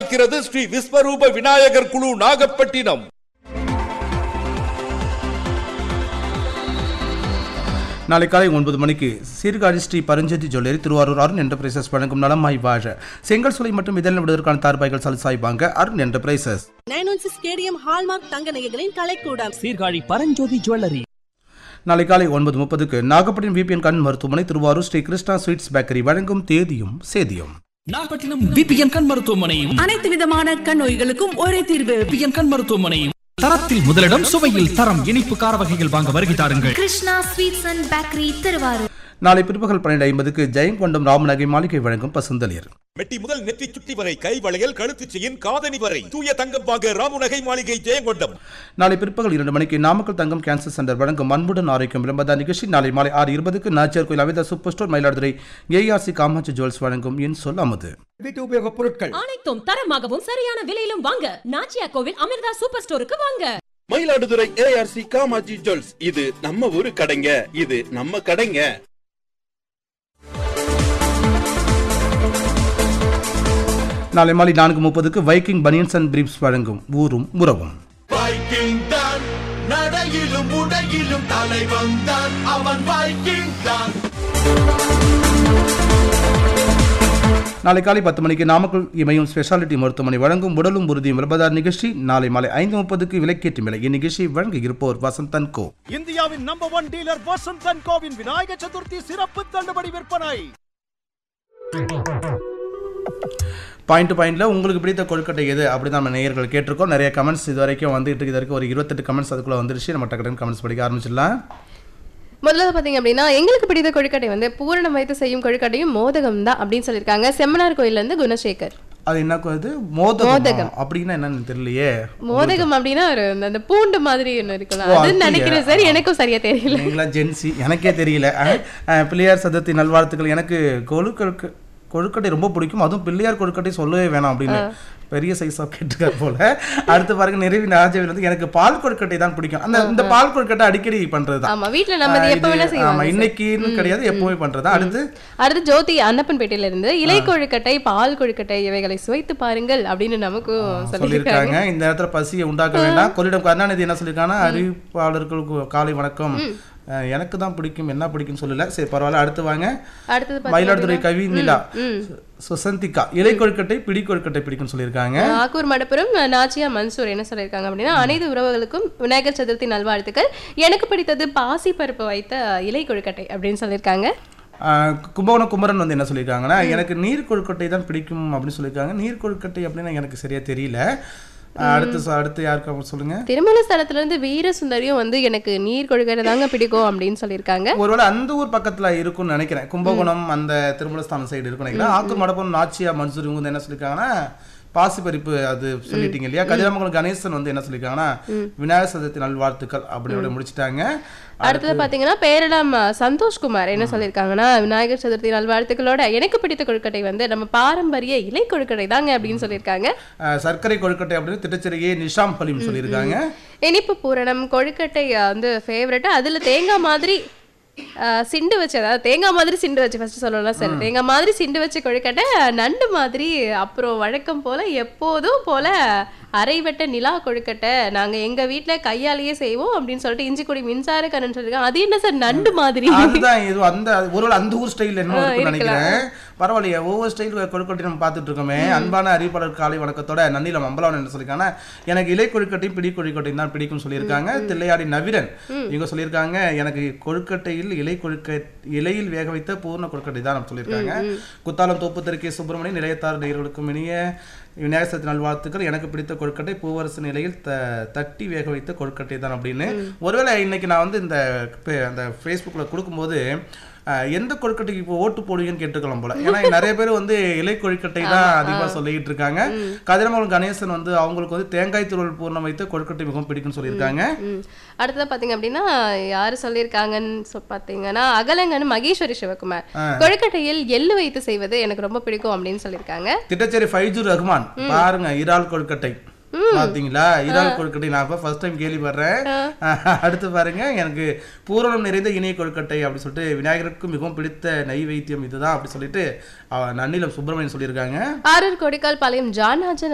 இருக்கிறது ஸ்ரீ விஸ்வரூப விநாயகர் குழு நாகப்பட்டினம் நாளை காலை ஒன்பது மணிக்கு சீர்காழி ஸ்ரீ பரஞ்சோதி ஜுவல்லரி திருவாரூர் அருண் என்டர்பிரைசஸ் வழங்கும் நலமாய் வாழ செங்கல் சுலை மற்றும் இதழ் விடுவதற்கான தார்பாய்கள் சலுசாய் வாங்க Arun enterprises nine one six KDM hallmark தங்க நகைகளின் கலைக்கூடம் சீர்காழி பரஞ்சோதி ஜுவல்லரி நாளை காலை ஒன்பது முப்பதுக்கு நாகப்பட்டினம் விபிஎன் கண் மருத்துவமனை திருவாரூர் ஸ்ரீ கிருஷ்ணா ஸ்வீட்ஸ் பேக்கரி வழங்கும் தேதியும் சேதியும் நாகப்பட்டினம் விபிஎன் கண் மருத்துவமனையும் அனைத்து விதமான கண் நோய்களுக்கும் ஒரே தீர்வு விபிஎன் கண் மருத்துவமனையும் தரத்தில் முதலிடம் சுவையில் தரம் இனிப்பு கார வகைகள் வாங்க வருகை தாருங்கள் Krishna sweets and bakery Thiruvarur நாளை பிற்பகல் பன்னெண்டு ஐம்பதுக்கு ஜெயங்கொண்டம் ராமநகை மாளிகை வழங்கும் பசுந்தளிர் மெட்டி முதல் நெற்றி சுட்டி வரை கை வளையல் கழுத்து செயின் காதணி வரை தூய தங்கம் வாங்க ராமுநகை மாளிகை ஜெயங்கொண்டம் நாளை பிற்பகல் இரண்டு மணிக்கு நாமக்கல் தங்கம் கேன்சர் சென்டர் வழங்கும் அன்புடன் ஆரோக்கியம் விளம்பர நிகழ்ச்சி நாளை மாலை ஆறு இருபதுக்கு Nachiyar Koil Avitha super store Mayiladuthurai ARC Kamatchi jewels வழங்கும் என் சொல் அமுது வீட்டு உபயோக பொருட்கள் அனைத்தும் தரமாகவும் சரியான விலையிலும் வாங்க நாச்சியா கோவில் அமிர்தா சூப்பர் ஸ்டோருக்கு வாங்க மயிலாடுதுறை ஏஆர்சி காமாஜி ஜுவல்ஸ் இது நம்ம ஊரு கடைங்க இது நம்ம கடைங்க நாளை மாலை நான்கு முப்பதுக்கு வைக்கிங் பனியன்ஸ் அண்ட் பிரீப்ஸ் வழங்கும் ஊரும் உறவும் வைக்கிங் தான் நடையிலும் உடையிலும் தலைவன் தான் அவன் வைக்கிங் தான் நாளை காலை பத்து மணிக்கு நாமக்கல் இமயம் ஸ்பெஷாலிட்டி மருத்துவமனை வழங்கும் உடலும் உறுதியும் விளம்பர நிகழ்ச்சி நாளை மாலை ஐந்து முப்பதுக்கு விலைக்கேற்றும் விலை இந்நிகழ்ச்சியை வழங்க இருப்போர் வசந்தன் கோ இந்தியாவின் number one dealer Vasanth and கோவின் விநாயகர் சதுர்த்தி சிறப்பு தள்ளுபடி விற்பனை பாயிண்ட் பாயிண்ட்ல உங்களுக்கு பிடித்த கொழுக்கட்டை எது அப்படி தான் நம்ம நேயர்கள் கேட்டிருக்கோம் நிறைய கமெண்ட்ஸ் இது வரைக்கும் வந்துட்டு இருக்கு இது வரைக்கும் ஒரு இருபத்தெட்டு கமெண்ட்ஸ் அதுக்குள்ள வந்துருச்சு நம்ம டக்கு கமெண்ட்ஸ் படிக்க ஆரம்பிச்சிடலாம் முதல்ல பார்த்தீங்க அப்படின்னா எங்களுக்கு பிடித்த கொழுக்கட்டை வந்து பூரணம் வைத்து செய்யும் கொழுக்கட்டையும் மோதகம் தான் அப்படின்னு சொல்லியிருக்காங்க செம்மனார் கோயில்ல இருந்து குணசேகர் அது என்ன இது மோதகம் மோதகம். அப்படின்னா என்னன்னு தெரியலையே மோதகம் அப்படின்னா ஒரு அந்த- அந்த பூண்டு மாதிரி ஒன்று இருக்கலாம் ஓ, அது அப்படியா? நினைக்கிறேன் சார் எனக்கும் சரியா தெரியல நீங்களா ஜென்சி எனக்கே தெரியல அஹ், அஹ், பிள்ளையார் சதுர்த்தி நல்வாழ்த்துக்கள் எனக்கு கொழுக்கட்டை கொழுக்கட்டை ரொம்ப பிடிக்கும் அதுவும் பிள்ளையார் கொழுக்கட்டை சொல்லவே வேணாம் அப்படின்னு பெரிய சைஸா கேட்டுக்கார் போல அடுத்து பாருங்க நிறைவி ராஜாவில் வந்து எனக்கு பால் கொழுக்கட்டை தான் பிடிக்கும் அந்த இந்த பால் கொழுக்கட்டை அடிக்கடி பண்றதுதான் ஆமா வீட்ல நம்ம இது அஹ், எப்ப இது- வேணா ஆமா செய்வோம் இன்னைக்குன்னு கிடையாது எப்பவுமே பண்றதா அடுத்து அடுத்து ஜோதி அன்னப்பன்பேட்டையில இருந்து இலை கொழுக்கட்டை பால் கொழுக்கட்டை இவைகளை சுவைத்து பாருங்கள் அப்படின்னு நமக்கும் சொல்லியிருக்காங்க சொல்லியிருக்காங்க இந்த இடத்துல பசியை உண்டாக்க வேண்டாம் கொள்ளிடம் கருணாநிதி என்ன சொல்லியிருக்காங்கன்னா அறிவிப்பாளர்களுக்கு காலை வணக்கம் அஹ், எனக்கு தான் பிடிக்கும் என்ன பிடிக்கும்னு சொல்லல சரி பரவாயில்ல அடுத்து வாங்க அடுத்தது பாத்தீங்க மயிலாடுதுறை கவி நிலா ம். சு- சுசந்திகா இலை கொழுக்கட்டை பிடி கொழுக்கட்டை பிடிக்கும்னு சொல்லியிருக்காங்க ஆக்கூர் மடப்புரம் நாச்சியா மன்சூர் என்ன சொல்லியிருக்காங்க அப்படின்னா அனைத்து உறவுகளுக்கும் விநாயகர் சதுர்த்தி நல்வாழ்த்துக்கள் எனக்கு பிடித்தது பாசி பருப்பு வைத்த இலை கொழுக்கட்டை அப்படின்னு சொல்லியிருக்காங்க அஹ், கும்பகோணம் குமரன் வந்து என்ன சொல்லியிருக்காங்கன்னா எனக்கு நீர் கொழுக்கட்டை தான் பிடிக்கும் அப்படின்னு சொல்லியிருக்காங்க நீர் கொழுக்கட்டை அப்படின்னு எனக்கு சரியா தெரியல அஹ், அடுத்து சொ- அடுத்து யாருக்கு அவங்க சொல்லுங்க திருமல ஸ்தலத்துல இருந்து வீர சுந்தரியும் வந்து எனக்கு நீர் கொழுக்கட்டை தாங்க பிடிக்கும் அப்படின்னு சொல்லியிருக்காங்க ஒருவேளை அந்த ஊர் பக்கத்துல இருக்கும்னு நினைக்கிறேன் கும்பகோணம் அந்த திருமலஸ்தானம் சைடு இருக்கும் நினைக்கிறேன் ஆக்கூர் மடப்பம் நாச்சியா மன்சூர் இவங்க வந்து என்ன சொல்லியிருக்காங்கன்னா பாசிப்பறிப்பு அது சொல்லிட்டீங்க இல்லையா கதிராமங்கலம் கணேசன் வந்து என்ன சொல்லியிருக்காங்கன்னா விநாயகர் சதுர்த்தி நல்வாழ்த்துக்கள் அப்படின்னு முடிச்சிட்டாங்க அடுத்தது பாத்தீங்கன்னா பேரலாம் சந்தோஷ்குமார் என்ன சொல்லியிருக்காங்கன்னா விநாயகர் சதுர்த்தி நல்வாழ்த்துக்களோட எனக்கு பிடித்த கொழுக்கட்டை வந்து நம்ம பாரம்பரிய இலை கொழுக்கட்டை தாங்க அப்படின்னு சொல்லியிருக்காங்க அஹ், சர்க்கரை கொழுக்கட்டை அப்படின்னு திட்டச்சேரியே நிஷாம் ஹலீம் சொல்லியிருக்காங்க இனிப்பு பூரணம் கொழுக்கட்டை அஹ், வந்து ஃபேவரட் அதுல தேங்காய் மாதிரி அஹ், சிண்டு வச்சு அதாவது தேங்காய் மாதிரி சிண்டு வச்சு ஃபர்ஸ்ட் சொல்லலாம் சார் தேங்காய் மாதிரி சிண்டு வச்சு கொழுக்கட்டை நண்டு மாதிரி அப்புறம் வழக்கம் போல எப்போதும் போல அரைவட்ட நிலா கொழுக்கட்டை நாங்க எங்க வீட்ல கையாலேயே செய்வோம் அப்படின்னு சொல்லிட்டு இஞ்சிக்குடி மின்சார கண்ணன் சொல்லியிருக்காங்க அது என்ன சார் நண்டு மாதிரி அதுதான் இது அந்த ஒருவேளை அந்த ஊர் ஸ்டைல் என்ன இருக்கும்னு இருக்கலாம். நினைக்கிறேன் பரவாயில்லையே ஒவ்வொரு ஸ்டைல் கொழுக்கட்டை நம்ம பார்த்துட்டு இருக்கோமே அன்பான அறிவிப்பாளர் காலை வணக்கத்தோட நன்னிலம் அம்பலவன் என்ன சொல்லியிருக்காங்கன்னா எனக்கு இலை கொழுக்கட்டையும் பிடி கொழுக்கட்டையும் தான் பிடிக்கும் சொல்லியிருக்காங்க தில்லையாடி நவிரன் இவங்க சொல்லியிருக்காங்க எனக்கு கொழுக்கட்டையில் இலை கொழுக்க இலையில் வேக வைத்த பூர்ண கொழுக்கட்டை தான் நம்ம சொல்லியிருக்காங்க குத்தாலம் தோப்பு தெருக்கே சுப்பிரமணியன் நிலையத்தார் நேயர்களுக்கும் இனிய விநாயகர் சதுர்த்தி நல்வாழ்த்துக்கள் எனக்கு பிடித்த கொழுக்கட்டை பூவரசு நிலையில் த தட்டி வேக வைத்த கொழுக்கட்டை தான் அப்படின்னு ஒருவேளை இன்னைக்கு நான் வந்து இந்த பே- அந்த ஃபேஸ்புக்கில் கொடுக்கும்போது அஹ், எந்த கொழுக்கட்டைக்கு இப்போ ஓட்டு போடுவீங்கன்னு கேட்டுக்கலாம் போல ஏன்னா நிறைய பேர் வந்து இலை கொழுக்கட்டை தான் அதிகமாக சொல்லிட்டு இருக்காங்க கதிரமங்கலம் கணேசன் வந்து அவங்களுக்கு வந்து தேங்காய் துருவல் பூர்ணம் வைத்த கொழுக்கட்டை மிகவும் பிடிக்கும்னு சொல்லியிருக்காங்க ம். அடுத்ததா பாத்தீங்க அப்படின்னா யாரு சொல்லியிருக்காங்கன்னு சொ- பாத்தீங்கன்னா அகலங்கன்னு மகேஸ்வரி சிவகுமார் கொழுக்கட்டையில் எள்ளு வைத்து செய்வது எனக்கு ரொம்ப பிடிக்கும் அப்படின்னு சொல்லியிருக்காங்க திட்டச்சேரி ஃபைஜூர் ரஹ்மான் பாருங்க இறால் கொழுக்கட்டை பாத்தீங்களா இறால் கொழுக்கட்டை நான் இப்ப ஃபர்ஸ்ட் டைம் கேள்விப்படுறேன் அடுத்து பாருங்க எனக்கு பூரணம் நிறைந்த இணைய கொழுக்கட்டை அப்படி சொல்லிட்டு விநாயகருக்கு மிகவும் பிடித்த நைவேத்தியம் இதுதான் அப்படி சொல்லிட்டு அவ நன்னிலம் சுப்பிரமணியன் சொல்லியிருக்காங்க ஆரூர் கொடிக்கால் பாளையம் ஜான்ஹாஜன்